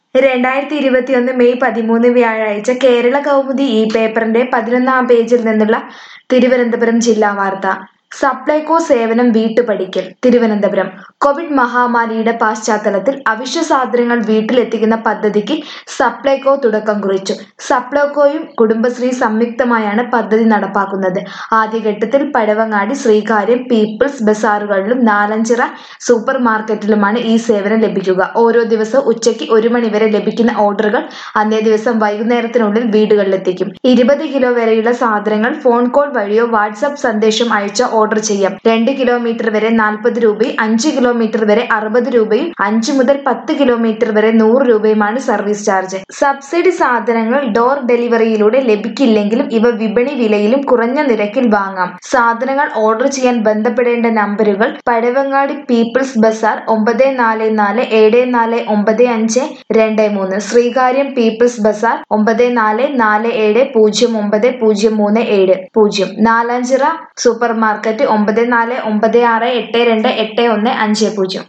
രണ്ടായിരത്തി ഇരുപത്തിയൊന്ന് മെയ് പതിമൂന്ന് വ്യാഴാഴ്ച കേരള കൗമുദി ഈ പേപ്പറിന്റെ പതിനൊന്നാം പേജിൽ നിന്നുള്ള തിരുവനന്തപുരം ജില്ലാ വാർത്ത സപ്ലൈകോ സേവനം വീട്ടുപടിക്കൽ തിരുവനന്തപുരം കോവിഡ് മഹാമാരിയുടെ പശ്ചാത്തലത്തിൽ അവശ്യ സാധനങ്ങൾ വീട്ടിലെത്തിക്കുന്ന പദ്ധതിക്ക് സപ്ലൈകോ തുടക്കം കുറിച്ചു സപ്ലൈകോയും കുടുംബശ്രീ സംയുക്തമായാണ് പദ്ധതി നടപ്പാക്കുന്നത് ആദ്യഘട്ടത്തിൽ പഴവങ്ങാടി ശ്രീകാര്യം പീപ്പിൾസ് ബസാറുകളിലും നാലഞ്ചിറ സൂപ്പർ മാർക്കറ്റിലുമാണ് ഈ സേവനം ലഭിക്കുക ഓരോ ദിവസവും ഉച്ചയ്ക്ക് ഒരു മണി വരെ ലഭിക്കുന്ന ഓർഡറുകൾ അന്നേ ദിവസം വൈകുന്നേരത്തിനുള്ളിൽ വീടുകളിലെത്തിക്കും ഇരുപത് കിലോ വരെയുള്ള സാധനങ്ങൾ ഫോൺ കോൾ വഴിയോ വാട്സാപ്പ് സന്ദേശം അയച്ച ഓർഡർ ചെയ്യാം രണ്ട് കിലോമീറ്റർ വരെ നാൽപ്പത് രൂപയും അഞ്ച് കിലോമീറ്റർ വരെ അറുപത് രൂപയും അഞ്ച് മുതൽ പത്ത് കിലോമീറ്റർ വരെ നൂറ് രൂപയുമാണ് സർവീസ് ചാർജ് സബ്സിഡി സാധനങ്ങൾ ഡോർ ഡെലിവറിയിലൂടെ ലഭിക്കില്ലെങ്കിലും ഇവ വിപണി വിലയിലും കുറഞ്ഞ നിരക്കിൽ വാങ്ങാം സാധനങ്ങൾ ഓർഡർ ചെയ്യാൻ ബന്ധപ്പെടേണ്ട നമ്പറുകൾ പഴവങ്ങാടി പീപ്പിൾസ് ബസാർ ഒമ്പത് നാല് നാല് ഏഴ് നാല് ഒമ്പത് അഞ്ച് രണ്ട് മൂന്ന് ശ്രീകാര്യം പീപ്പിൾസ് ബസാർ ഒമ്പത് നാല് നാല് ഏഴ് പൂജ്യം ഒമ്പത് പൂജ്യം മൂന്ന് ഏഴ് പൂജ്യം നാലാഞ്ചിറ സൂപ്പർ മാർക്കറ്റ് ഒമ്പത് നാല് ഒമ്പത് ആറ് എട്ട് രണ്ട് എട്ട് ഒന്ന് അഞ്ച് പൂജ്യം